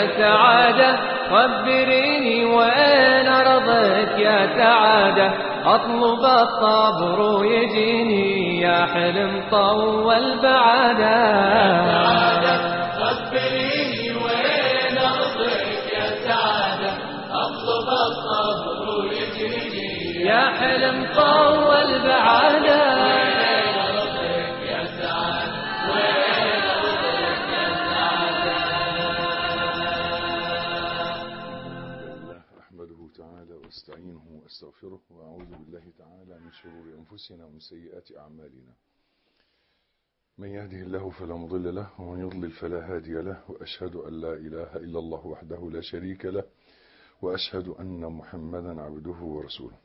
يا سعادة خبريني وين أرضك يا سعادة أطلب الصبر ويجيني يا حلم طول بعادة خبريني وين أرضك يا سعادة أطلب الصبر ويجيني يا حلم طول بعادة يا سعادة وين أرضك يا سعادة الله أحمده تعالى واستعينه واستغفره وأعوذ بالله تعالى من شرور أنفسنا ومن سيئات أعمالنا من يهده الله فلا مضل له ومن يضلل فلا هادي له وأشهد أن لا إله إلا الله وحده لا شريك له وأشهد أن محمدا عبده ورسوله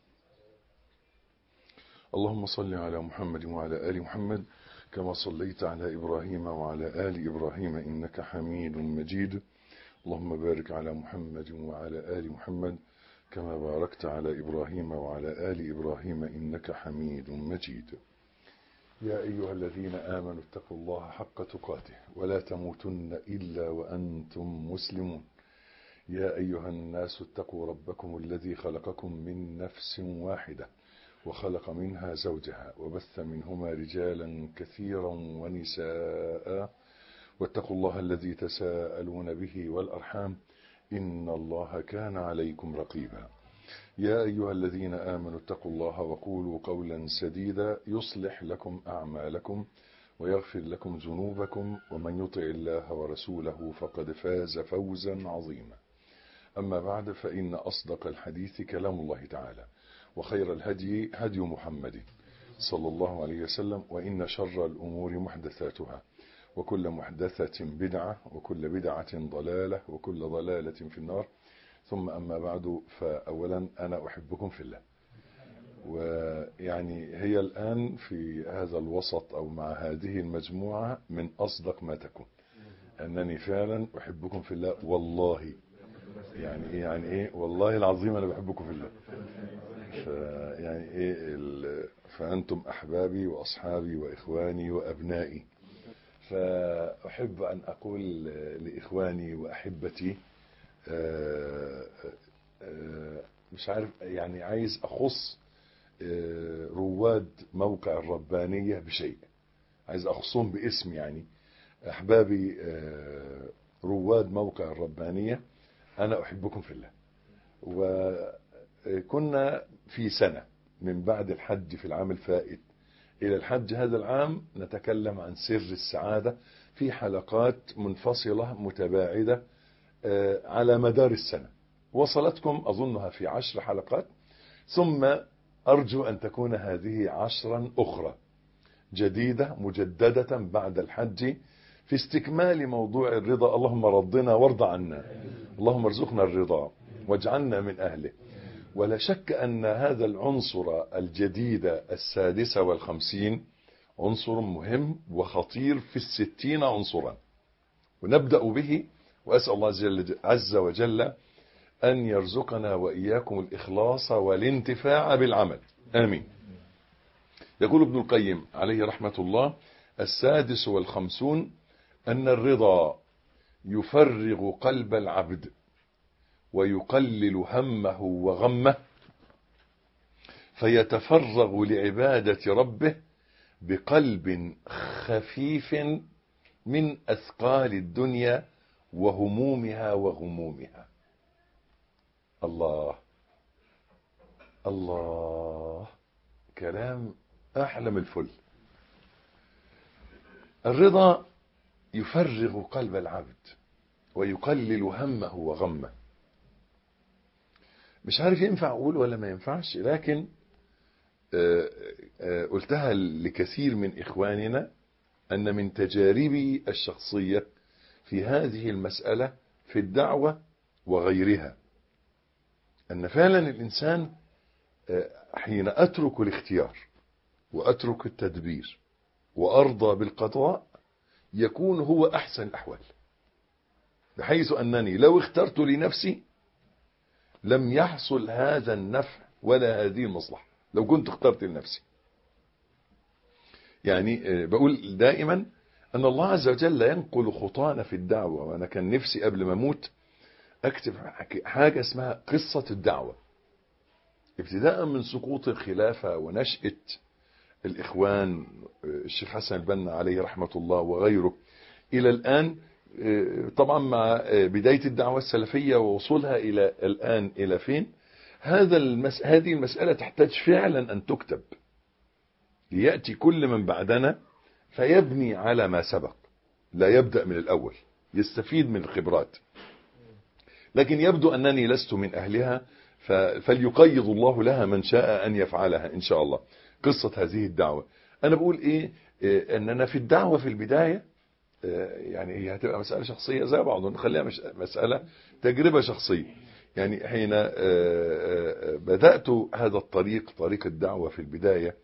اللهم صل على محمد وعلى آل محمد كما صليت على إبراهيم وعلى آل إبراهيم إنك حميد مجيد اللهم بارك على محمد وعلى آل محمد كما باركت على إبراهيم وعلى آل إبراهيم إنك حميد مجيد يا أيها الذين آمنوا اتقوا الله حق تقاته ولا تموتن إلا وأنتم مسلمون يا أيها الناس اتقوا ربكم الذي خلقكم من نفس واحدة وخلق منها زوجها وبث منهما رجالا كثيرا ونساء واتقوا الله الذي تساءلون به والأرحام إن الله كان عليكم رقيبا يا أيها الذين آمنوا اتقوا الله وقولوا قولا سديدا يصلح لكم أعمالكم ويغفر لكم ذنوبكم ومن يطع الله ورسوله فقد فاز فوزا عظيما أما بعد فإن أصدق الحديث كلام الله تعالى وخير الهدي هدي محمد صلى الله عليه وسلم وإن شر الأمور محدثاتها وكل محدثة بدعة وكل بدعة ضلالة وكل ضلالة في النار ثم أما بعد فأولا أنا أحبكم في الله ويعني هي الآن في هذا الوسط أو مع هذه المجموعة من أصدق ما تكون أنني فعلا أحبكم في الله والله يعني إيه يعني إيه والله العظيم أنا بحبكم في الله يعني إيه ال... فأنتم أحبابي وأصحابي وإخواني وأبنائي فأحب أن أقول لإخواني وأحبتي مش عارف يعني عايز أخص رواد موقع الربانية بشيء عايز أخصهم باسم يعني أحبابي رواد موقع الربانية أنا أحبكم في الله وكنا في سنة من بعد الحج في العام الفائت إلى الحج هذا العام نتكلم عن سر السعادة في حلقات منفصلة متباعدة على مدار السنة وصلتكم أظنها في عشر حلقات ثم أرجو أن تكون هذه عشرا أخرى جديدة مجددة بعد الحج في استكمال موضوع الرضا اللهم رضنا وارض عنا اللهم ارزقنا الرضا واجعلنا من أهله ولا شك أن هذا العنصر الجديد السادسة والخمسين عنصر مهم وخطير في الستين عنصرا ونبدأ به وأسأل الله عز وجل أن يرزقنا وإياكم الإخلاص والانتفاع بالعمل آمين يقول ابن القيم عليه رحمة الله السادس والخمسون أن الرضا يفرغ قلب العبد ويقلل همه وغمه فيتفرغ لعبادة ربه بقلب خفيف من أثقال الدنيا وهمومها وغمومها الله الله كلام أحلم الفل الرضا يفرغ قلب العبد ويقلل همه وغمه مش عارف ينفع أقول ولا ما ينفعش لكن قلتها لكثير من إخواننا أن من تجاربي الشخصية في هذه المسألة في الدعوة وغيرها أن فعلا الإنسان حين أترك الاختيار وأترك التدبير وأرضى بالقضاء يكون هو أحسن الأحوال بحيث أنني لو اخترت لنفسي لم يحصل هذا النفع ولا هذه المصلحة لو كنت اخترت لنفسي يعني بقول دائما أن الله عز وجل ينقل خطانا في الدعوة وأنا كان نفسي قبل ما أموت اكتب حاجة اسمها قصة الدعوة ابتداء من سقوط الخلافة ونشأة الإخوان الشيخ حسن البنا عليه رحمة الله وغيره إلى الآن طبعا مع بداية الدعوة السلفية ووصولها إلى الآن إلى فين هذا المس... هذه المسألة تحتاج فعلا أن تكتب ليأتي كل من بعدنا فيبني على ما سبق لا يبدأ من الأول يستفيد من الخبرات لكن يبدو أنني لست من أهلها ف... فليقيض الله لها من شاء أن يفعلها إن شاء الله قصة هذه الدعوة أنا بقول إيه, إيه أننا في الدعوة في البداية يعني هي هتبقى مسألة شخصية زي بعض نخليها مش مسألة تجربة شخصية يعني حين بدأت هذا الطريق طريق الدعوة في البداية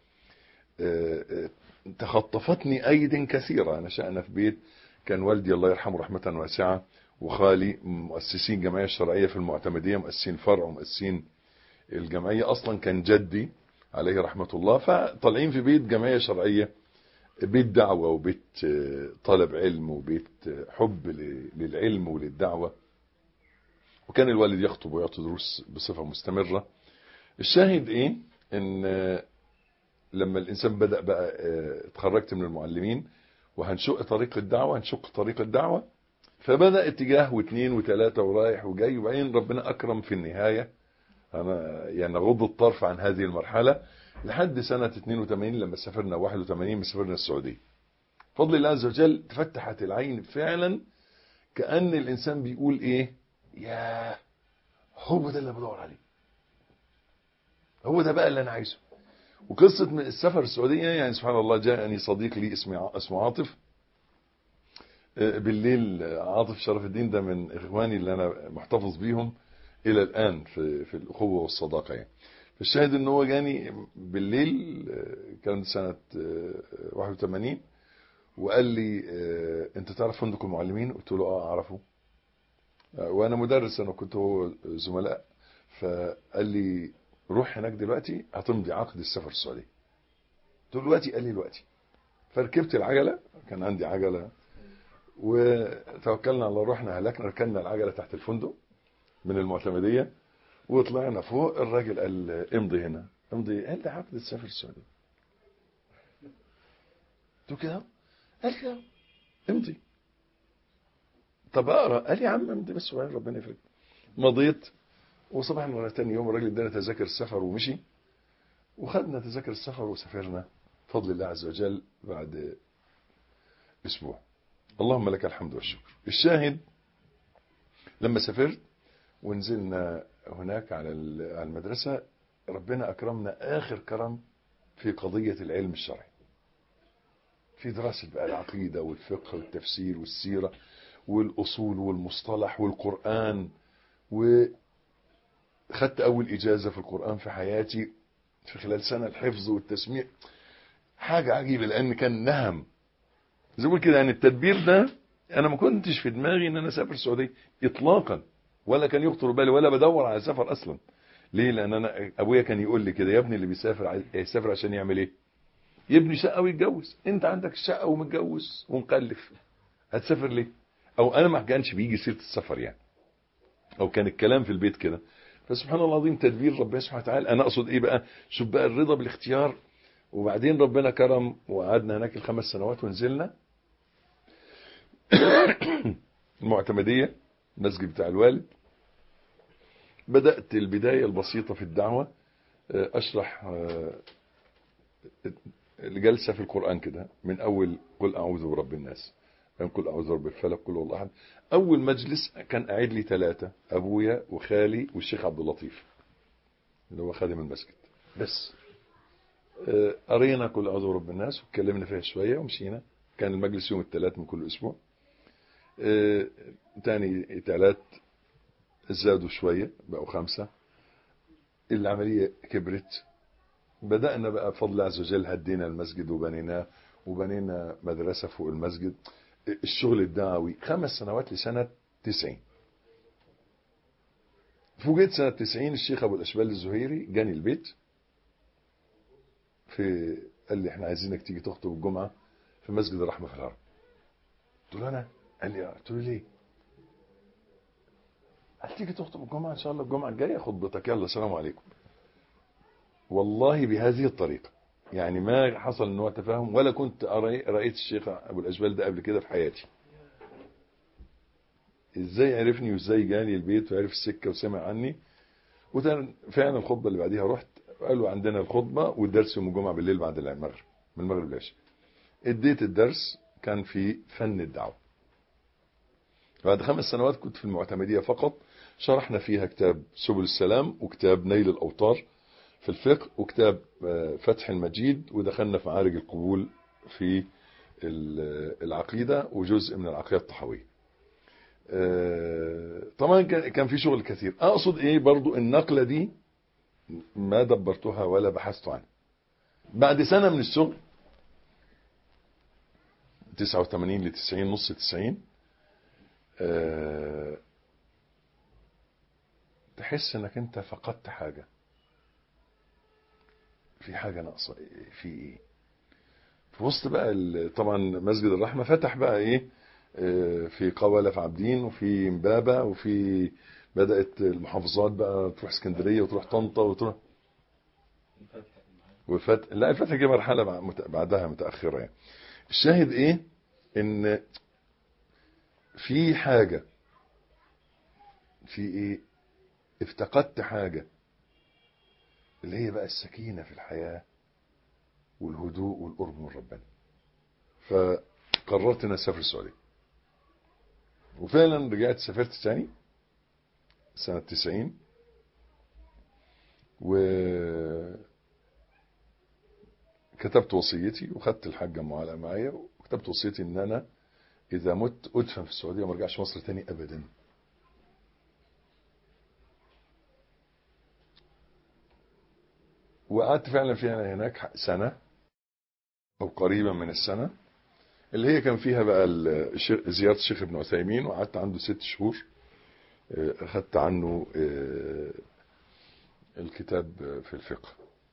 تخطفتني أيد كثيرة نشأنا في بيت كان والدي الله يرحمه رحمة واسعة وخالي مؤسسين جمعية الشرعية في المعتمدية مؤسسين فرع ومؤسسين الجمعية أصلا كان جدي عليه رحمة الله فطالعين في بيت جمعية شرعية بيت دعوة وبيت طلب علم وبيت حب للعلم وللدعوة وكان الوالد يخطب ويعطي دروس بصفة مستمرة الشاهد ايه ان لما الانسان بدأ بقى اتخرجت من المعلمين وهنشق طريق الدعوة هنشق طريق الدعوة فبدأ اتجاه واثنين وثلاثة ورايح وجاي وبعدين ربنا اكرم في النهاية انا يعني غض الطرف عن هذه المرحلة لحد سنة 82 لما سافرنا 81 سافرنا السعودية فضل الله عز وجل تفتحت العين فعلا كأن الإنسان بيقول إيه يا هو ده اللي بدور عليه هو ده بقى اللي أنا عايزه وقصة من السفر السعودية يعني سبحان الله جاءني صديق لي اسمه اسمه عاطف بالليل عاطف شرف الدين ده من إخواني اللي أنا محتفظ بيهم إلى الآن في, في الأخوة والصداقة يعني الشاهد ان هو جاني بالليل كان سنة 81 وقال لي انت تعرف فندق المعلمين قلت له اه اعرفه وانا مدرس انا كنت هو زملاء فقال لي روح هناك دلوقتي هتمضي عقد السفر السعودي قلت له دلوقتي قال لي دلوقتي فركبت العجلة كان عندي عجلة وتوكلنا على الله رحنا هلكنا ركننا العجلة تحت الفندق من المعتمدية وطلعنا فوق الراجل قال امضي هنا امضي قال لي عقد السفر السعودي قلت كده قال كده امضي طب اقرا قال لي يا عم امضي بس وبعدين ربنا يفرج مضيت وصباحا ولا تاني يوم الراجل ادانا تذاكر السفر ومشي وخدنا تذاكر السفر وسافرنا بفضل الله عز وجل بعد اسبوع اللهم لك الحمد والشكر الشاهد لما سافرت ونزلنا هناك على المدرسة ربنا أكرمنا آخر كرم في قضية العلم الشرعي في دراسة بقى العقيدة والفقه والتفسير والسيرة والأصول والمصطلح والقرآن وخدت أول إجازة في القرآن في حياتي في خلال سنة الحفظ والتسميع حاجة عجيبة لأن كان نهم زي ما كده يعني التدبير ده أنا ما كنتش في دماغي إن أنا أسافر السعودية إطلاقا ولا كان يخطر بالي ولا بدور على سفر اصلا ليه لان انا ابويا كان يقول لي كده يا ابني اللي بيسافر يسافر عشان يعمل ايه يبني شقه ويتجوز انت عندك شقه ومتجوز ومخلف هتسافر ليه او انا ما كانش بيجي سيره السفر يعني او كان الكلام في البيت كده فسبحان الله العظيم تدبير ربنا سبحانه وتعالى انا اقصد ايه بقى شوف بقى الرضا بالاختيار وبعدين ربنا كرم وقعدنا هناك الخمس سنوات ونزلنا المعتمديه المسجد بتاع الوالد بدأت البداية البسيطة في الدعوة أشرح الجلسة في القرآن كده من أول قل أعوذ برب الناس قل أعوذ برب الفلق قل والله أحد أول مجلس كان قاعد لي ثلاثة أبويا وخالي والشيخ عبد اللطيف اللي هو خادم المسجد بس قرينا قل أعوذ برب الناس واتكلمنا فيها شوية ومشينا كان المجلس يوم الثلاث من كل أسبوع تاني ثلاث زادوا شوية بقوا خمسة العملية كبرت بدأنا بقى بفضل الله عز وجل هدينا المسجد وبنيناه وبنينا مدرسة فوق المسجد الشغل الدعوي خمس سنوات لسنة تسعين فوجئت سنة تسعين الشيخ أبو الأشبال الزهيري جاني البيت في قال لي احنا عايزينك تيجي تخطب الجمعة في مسجد الرحمة في الهرم قلت له أنا قال لي قلت له ليه هل تيجي تخطب الجمعة إن شاء الله الجمعة الجاية خطبتك يلا السلام عليكم والله بهذه الطريقة يعني ما حصل ان هو تفاهم ولا كنت أري- رأيت الشيخ أبو الأجبال ده قبل كده في حياتي ازاي عرفني وازاي جاني البيت وعرف السكة وسمع عني وفعلا الخطبة اللي بعديها رحت قالوا عندنا الخطبة والدرس يوم الجمعة بالليل بعد المغرب من المغرب للعشاء اديت الدرس كان في فن الدعوة بعد خمس سنوات كنت في المعتمدية فقط شرحنا فيها كتاب سبل السلام وكتاب نيل الأوطار في الفقه وكتاب آه، فتح المجيد ودخلنا في معارج القبول في ال- العقيدة وجزء من العقيدة الطحوية آه، طبعا كان كان في شغل كثير اقصد ايه برضو النقلة دي ما دبرتها ولا بحثت عنها بعد سنة من الشغل 89 ل 90 نص 90 آه، تحس انك انت فقدت حاجة في حاجة ناقصة إيه؟ في ايه في وسط بقى ال- طبعا مسجد الرحمة فتح بقى ايه آه، في قولة في عابدين وفي امبابة وفي بدأت المحافظات بقى تروح اسكندرية وتروح طنطا وتروح وفت... لا الفتح جه مرحلة بع- مت- بعدها متأخرة يعني الشاهد ايه ان في حاجة في ايه افتقدت حاجة اللي هي بقى السكينة في الحياة والهدوء والقرب من ربنا فقررت ان اسافر السعودية وفعلا رجعت سافرت تاني سنة 90 و كتبت وصيتي وخدت الحاجة معلقة معايا وكتبت وصيتي ان انا اذا مت ادفن في السعودية وما ارجعش مصر تاني ابدا وقعدت فعلا فيها هناك سنة او قريبا من السنة اللي هي كان فيها بقى الشيخ- زيارة الشيخ ابن عثيمين وقعدت عنده ست شهور آه، اخدت عنه آه، الكتاب في الفقه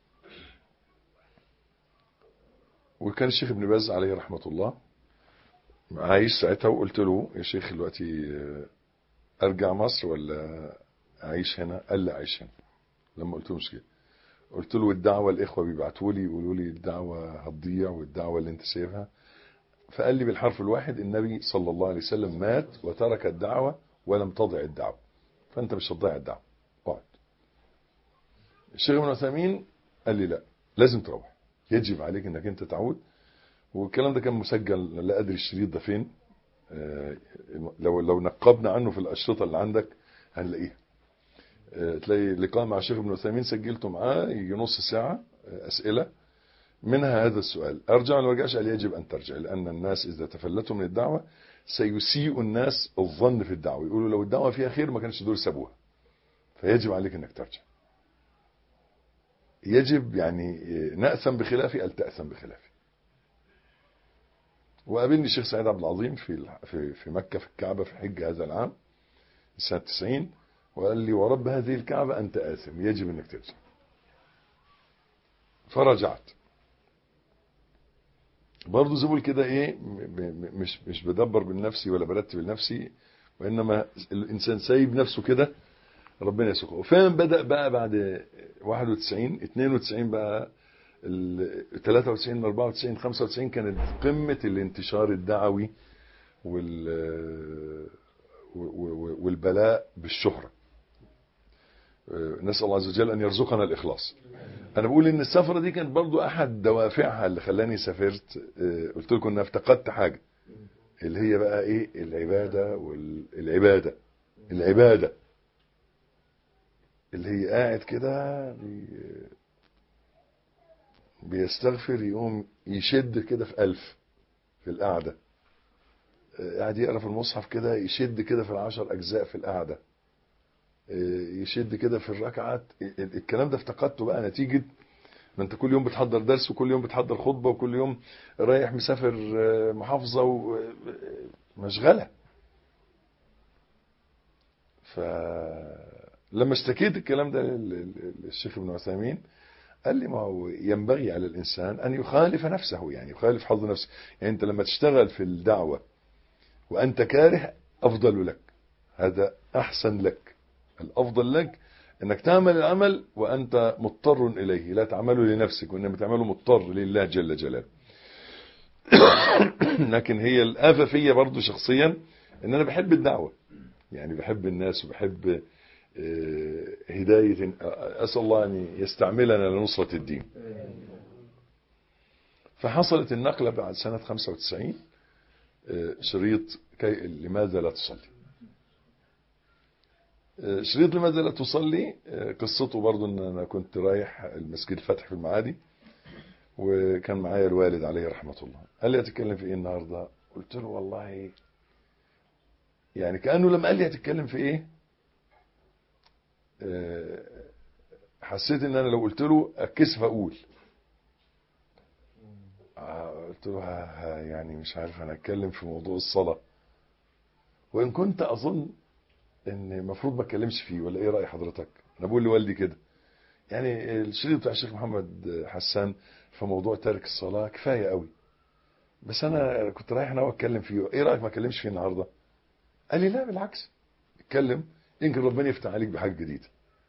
وكان الشيخ ابن باز عليه رحمة الله عايش ساعتها وقلت له يا شيخ دلوقتي آه، ارجع مصر ولا اعيش هنا قال لي اعيش هنا لما قلت له مش كده قلت له الدعوة الاخوة بيبعتوا لي يقولوا لي الدعوة هتضيع والدعوة اللي انت سايبها فقال لي بالحرف الواحد النبي صلى الله عليه وسلم مات وترك الدعوة ولم تضع الدعوة فانت مش هتضيع الدعوة اقعد الشيخ ابن عثيمين قال لي لا لازم تروح يجب عليك انك انت تعود والكلام ده كان مسجل لا ادري الشريط ده فين آه، لو لو نقبنا عنه في الاشرطه اللي عندك هنلاقيها آه، تلاقي لقاء مع الشيخ ابن عثيمين سجلته معاه يجي نص ساعه آه، اسئله منها هذا السؤال ارجع ولا ما ارجعش قال يجب ان ترجع لان الناس اذا تفلتوا من الدعوه سيسيء الناس الظن في الدعوه يقولوا لو الدعوه فيها خير ما كانش دول سابوها فيجب عليك انك ترجع يجب يعني نأثم بخلافي قال تأثم بخلافي وقابلني الشيخ سعيد عبد العظيم في في في مكة في الكعبة في حج هذا العام سنة 90 وقال لي ورب هذه الكعبة أنت آثم يجب أنك ترجع فرجعت برضه زبول كده ايه م- م- مش مش بدبر بنفسي ولا برتب لنفسي وانما الانسان سايب نفسه كده ربنا يسوقه وفعلا بدأ بقى بعد 91 92 بقى ال 93 94 95 كانت قمة الانتشار الدعوي وال و- و- والبلاء بالشهرة نسأل الله عز وجل أن يرزقنا الإخلاص أنا بقول إن السفرة دي كانت برضو أحد دوافعها اللي خلاني سافرت آه، قلت لكم إن افتقدت حاجة اللي هي بقى إيه العبادة والعبادة العبادة اللي هي قاعد كده بي- بيستغفر يقوم يشد كده في ألف في القعدة آه، قاعد يقرا في المصحف كده يشد كده في العشر أجزاء في القعدة آه، يشد كده في الركعات ال- الكلام ده افتقدته بقى نتيجة ما انت كل يوم بتحضر درس وكل يوم بتحضر خطبة وكل يوم رايح مسافر آه، محافظة ومشغلة فلما اشتكيت الكلام ده لل- لل- للشيخ ابن عثيمين قال لي ما هو ينبغي على الإنسان أن يخالف نفسه يعني يخالف حظ نفسه يعني أنت لما تشتغل في الدعوة وأنت كاره أفضل لك هذا أحسن لك الافضل لك انك تعمل العمل وانت مضطر اليه لا تعمله لنفسك وانما تعمله مضطر لله جل جلاله لكن هي الآفة فيا برضو شخصيا ان انا بحب الدعوة يعني بحب الناس وبحب آه، هداية اسأل الله ان يستعملنا لنصرة الدين فحصلت النقلة بعد سنة 95 آه، شريط كي لماذا لا تصلي آه، شريط لماذا لا تصلي آه، قصته برضو ان انا كنت رايح المسجد الفتح في المعادي وكان معايا الوالد عليه رحمة الله قال لي هتتكلم في ايه النهاردة قلت له والله يعني كأنه لما قال لي هتتكلم في ايه آه، حسيت ان انا لو قلت له اتكسف اقول آه، قلت له ها- ها يعني مش عارف انا اتكلم في موضوع الصلاة وان كنت اظن ان المفروض ما اتكلمش فيه ولا ايه رأي حضرتك انا بقول لوالدي كده يعني الشريط بتاع الشيخ محمد حسان في موضوع ترك الصلاة كفاية قوي بس انا كنت رايح انا اتكلم فيه ايه رأيك ما اتكلمش فيه النهاردة قال لي لا بالعكس اتكلم يمكن ربنا يفتح عليك بحاجة جديدة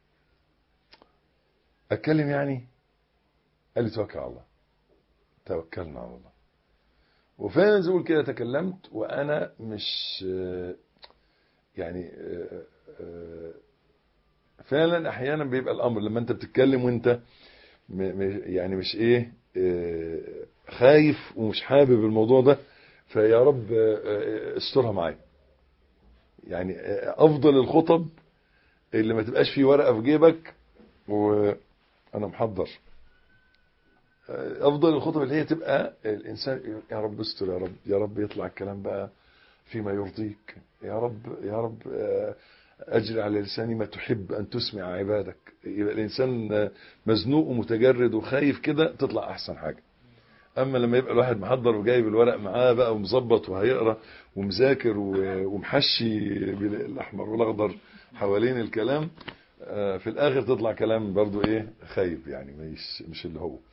اتكلم يعني قال لي توكل على الله توكلنا على الله وفعلا زي ما بقول كده تكلمت وانا مش آه، يعني آه، آه، فعلا احيانا بيبقى الامر لما انت بتتكلم وانت م- م- يعني مش ايه آه، خايف ومش حابب الموضوع ده فيا رب آه، آه، استرها معايا يعني آه، افضل الخطب اللي ما تبقاش فيه ورقه في جيبك وانا محضر آه، افضل الخطب اللي هي تبقى الانسان يا رب استر يا رب يا رب يطلع الكلام بقى فيما يرضيك يا رب يا رب آه، أجري على لساني ما تحب أن تسمع عبادك يبقى الإنسان آه، مزنوق ومتجرد وخايف كده تطلع أحسن حاجة أما لما يبقى الواحد محضر وجايب الورق معاه بقى ومظبط وهيقرأ ومذاكر و- ومحشي بالأحمر والأخضر حوالين الكلام آه، في الآخر تطلع كلام برضو إيه خايب يعني مش, مش اللي هو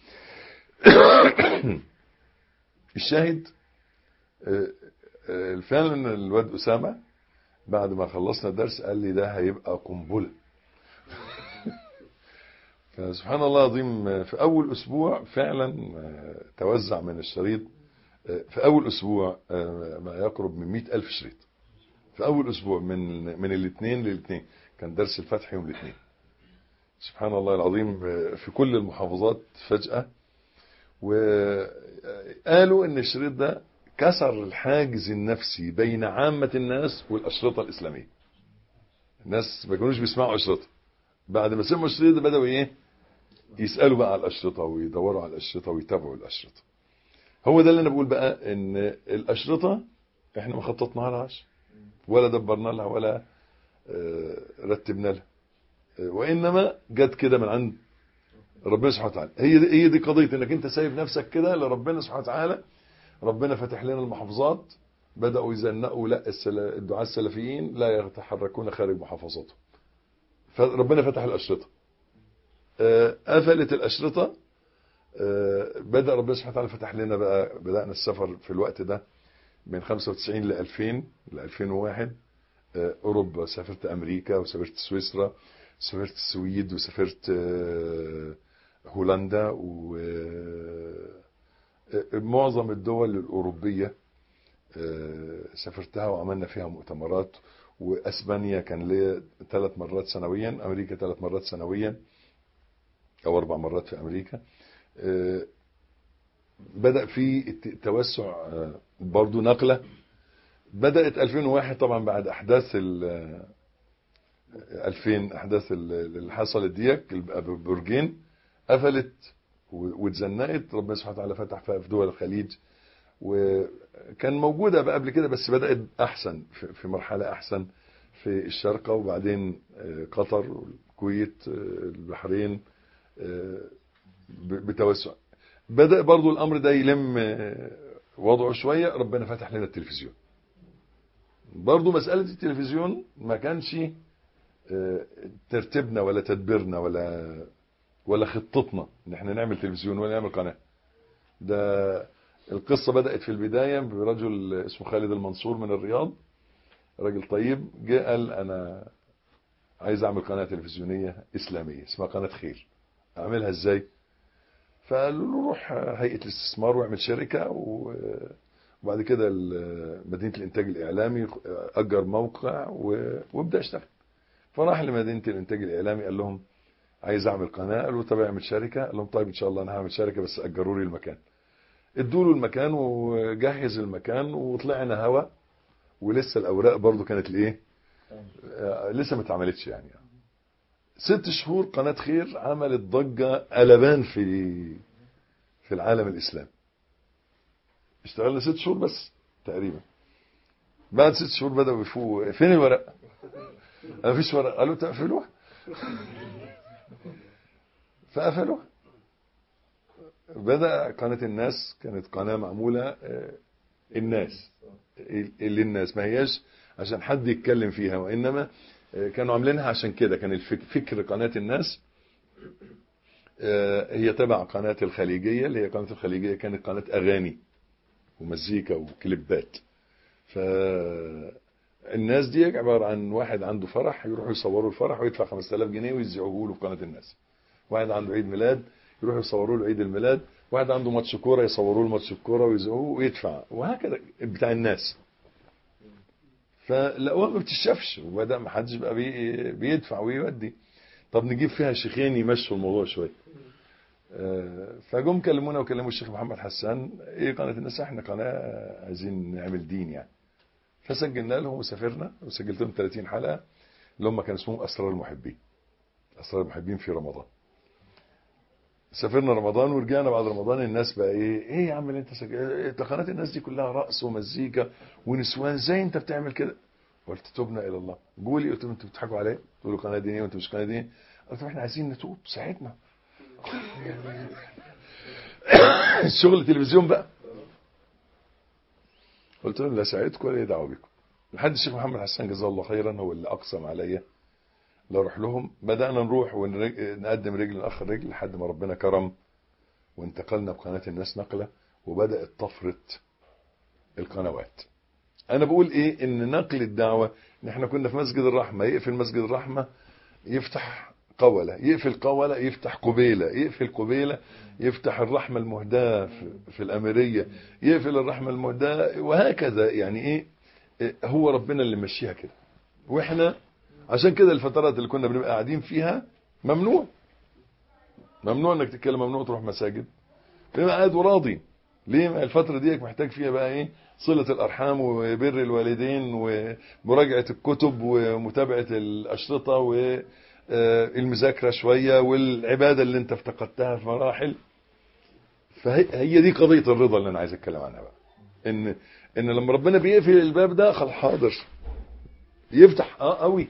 الشاهد آه، آه، فعلا الواد أسامة بعد ما خلصنا الدرس قال لي ده هيبقى قنبلة فسبحان الله العظيم في أول أسبوع فعلا آه، توزع من الشريط آه، في أول أسبوع آه، ما يقرب من مئة ألف شريط في أول أسبوع من من الاثنين للاثنين كان درس الفتح يوم الاثنين سبحان الله العظيم آه، في كل المحافظات فجأة وقالوا ان الشريط ده كسر الحاجز النفسي بين عامة الناس والأشرطة الإسلامية الناس ما كانوش بيسمعوا أشرطة بعد ما سمعوا الشريط ده بدأوا إيه يسألوا بقى على الأشرطة ويدوروا على الأشرطة ويتابعوا الأشرطة هو ده اللي أنا بقول بقى إن الأشرطة إحنا ما خططنا لهاش ولا دبرنا لها ولا آه، رتبنا لها آه، وإنما جت كده من عند ربنا سبحانه وتعالى هي دي, هي دي قضية إنك أنت سايب نفسك كده لربنا سبحانه وتعالى ربنا فتح لنا المحافظات بدأوا يزنقوا لا السل- الدعاة السلفيين لا يتحركون خارج محافظاتهم فربنا فتح الأشرطة آه، قفلت الأشرطة آه، بدأ ربنا سبحانه وتعالى فتح لنا بقى بدأنا السفر في الوقت ده من 95 ل 2000 ل 2001 آه، أوروبا سافرت أمريكا وسافرت سويسرا سافرت السويد وسافرت آه، هولندا و آه، معظم الدول الأوروبية آه، سافرتها وعملنا فيها مؤتمرات وأسبانيا كان ليا ثلاث مرات سنويا أمريكا ثلاث مرات سنويا أو أربع مرات في أمريكا آه، بدأ في الت- توسع آه، برضو نقلة بدأت 2001 طبعا بعد أحداث ال 2000 أحداث ال- اللي حصلت ديك برجين قفلت و- واتزنقت ربنا سبحانه وتعالى فتح فيها في دول الخليج وكان موجودة بقى قبل كده بس بدأت أحسن في- في مرحلة أحسن في الشارقة وبعدين آه، قطر والكويت آه، البحرين آه، ب- بتوسع بدأ برضو الأمر ده يلم آه، وضعه شوية ربنا فتح لنا التلفزيون برضو مسألة التلفزيون ما كانش آه، ترتيبنا ولا تدبيرنا ولا ولا خطتنا ان احنا نعمل تلفزيون ولا نعمل قناة ده القصة بدأت في البداية برجل اسمه خالد المنصور من الرياض راجل طيب جه قال انا عايز اعمل قناه تلفزيونيه اسلاميه اسمها قناه خير اعملها ازاي فقالوا له روح هيئه الاستثمار واعمل شركه و... وبعد كده ال- مدينه الانتاج الاعلامي اجر موقع و... وابدا اشتغل فراح لمدينه الانتاج الاعلامي قال لهم عايز اعمل قناه قالوا طب اعمل شركه قال لهم طيب ان شاء الله انا هعمل شركه بس اجروا لي المكان ادوا له المكان وجهز المكان وطلعنا هوا ولسه الاوراق برضو كانت الايه آه، لسه ما اتعملتش يعني ست شهور قناه خير عملت ضجه قلبان في في العالم الاسلامي اشتغلنا ست شهور بس تقريبا بعد ست شهور بدأوا يفوقوا فين الورق؟ ما فيش ورق قالوا تقفلوها فقفلوها بدأ قناة الناس كانت قناة معمولة آه، الناس اللي الناس ما هياش عشان حد يتكلم فيها وإنما آه، كانوا عاملينها عشان كده كان الفك- فكر قناة الناس آه، هي تبع قناة الخليجية اللي هي قناة الخليجية كانت قناة أغاني ومزيكا وكليبات فالناس دي عبارة عن واحد عنده فرح يروحوا يصوروا الفرح ويدفع 5000 جنيه ويذيعوه له في قناة الناس واحد عنده عيد ميلاد يروحوا يصوروا له عيد الميلاد واحد عنده ماتش كوره يصوروا له ماتش الكوره ويذيعوه ويدفع وهكذا بتاع الناس فلقوها ما بتشافش وبدا ما حدش بقى بي بيدفع ويودي طب نجيب فيها شيخين يمشوا الموضوع شويه آه، فجم كلمونا وكلموا الشيخ محمد حسان ايه قناه الناس احنا قناه عايزين نعمل دين يعني فسجلنا لهم وسافرنا وسجلت لهم 30 حلقه اللي هم كان اسمهم اسرار المحبين اسرار المحبين في رمضان سافرنا رمضان ورجعنا بعد رمضان الناس بقى ايه ايه يا عم اللي انت سجل إيه ده قناه الناس دي كلها رقص ومزيكا ونسوان ازاي انت بتعمل كده قلت تبنا الى الله قولي قلت لهم انتوا بتضحكوا عليا تقولوا قناه دينيه وانتوا مش قناه دينيه قلت لهم احنا عايزين نتوب ساعدنا الشغل التلفزيون بقى قلت لهم لا ساعدكم ولا دعوه بكم لحد الشيخ محمد حسان جزاه الله خيرا هو اللي اقسم عليا لا اروح لهم بدانا نروح ونقدم رجل اخر رجل لحد ما ربنا كرم وانتقلنا بقناه الناس نقله وبدات طفره القنوات انا بقول ايه ان نقل الدعوه ان احنا كنا في مسجد الرحمه يقفل مسجد الرحمه يفتح قولة يقفل قولة يفتح قبيلة يقفل قبيلة يفتح الرحمة المهداة في, في الأميرية يقفل الرحمة المهداة وهكذا يعني إيه إيه، هو ربنا اللي مشيها كده وإحنا عشان كده الفترات اللي كنا بنبقى قاعدين فيها ممنوع ممنوع انك تتكلم ممنوع تروح مساجد تبقى قاعد وراضي ليه ما الفترة ديك محتاج فيها بقى ايه صلة الارحام وبر الوالدين ومراجعة الكتب ومتابعة الاشرطة والمذاكرة شوية والعبادة اللي انت افتقدتها في مراحل فهي هي دي قضية الرضا اللي انا عايز اتكلم عنها بقى ان ان لما ربنا بيقفل الباب ده خل حاضر يفتح اه قوي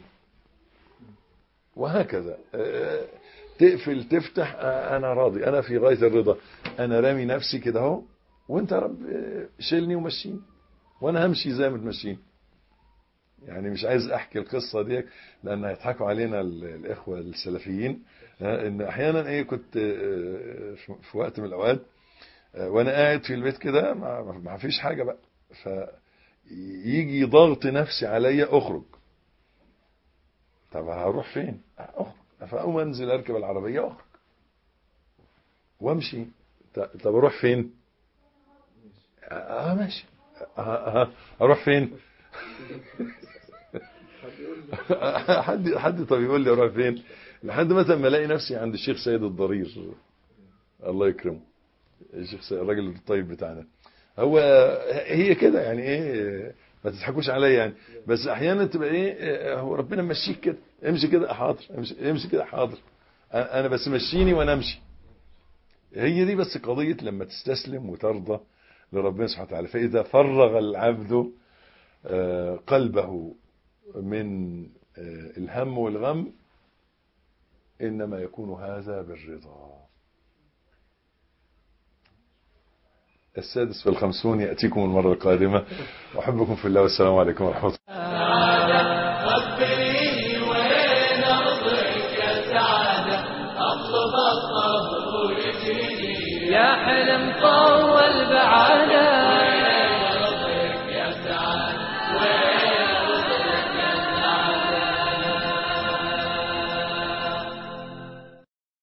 وهكذا آه، تقفل تفتح آه، انا راضي انا في غايه الرضا انا رامي نفسي كده اهو وانت يا رب آه، شيلني ومشيني وانا همشي زي ما تمشيني يعني مش عايز احكي القصه دي لان هيضحكوا علينا ال- الاخوه السلفيين آه، ان احيانا ايه كنت آه، في في وقت من الاوقات آه، وانا قاعد في البيت كده ما ما فيش حاجه بقى فيجي ضغط نفسي عليا اخرج طب هروح فين اخرج فاقوم انزل اركب العربيه اخرج وامشي ط- طب اروح فين اه ماشي آه آه اروح فين حد حد طب يقول لي اروح فين لحد مثلا ما الاقي نفسي عند الشيخ سيد الضرير الله يكرمه الشيخ سيد الراجل الطيب بتاعنا هو هي كده يعني ايه ما تضحكوش عليا يعني بس احيانا تبقى ايه هو ربنا مشيك كده امشي كده حاضر امشي, امشي كده حاضر انا بس مشيني وانا امشي هي دي بس قضية لما تستسلم وترضى لربنا سبحانه وتعالى فإذا فرغ العبد آه، قلبه من آه، الهم والغم إنما يكون هذا بالرضا السادس والخمسون يأتيكم المرة القادمة أحبكم في الله والسلام عليكم ورحمة الله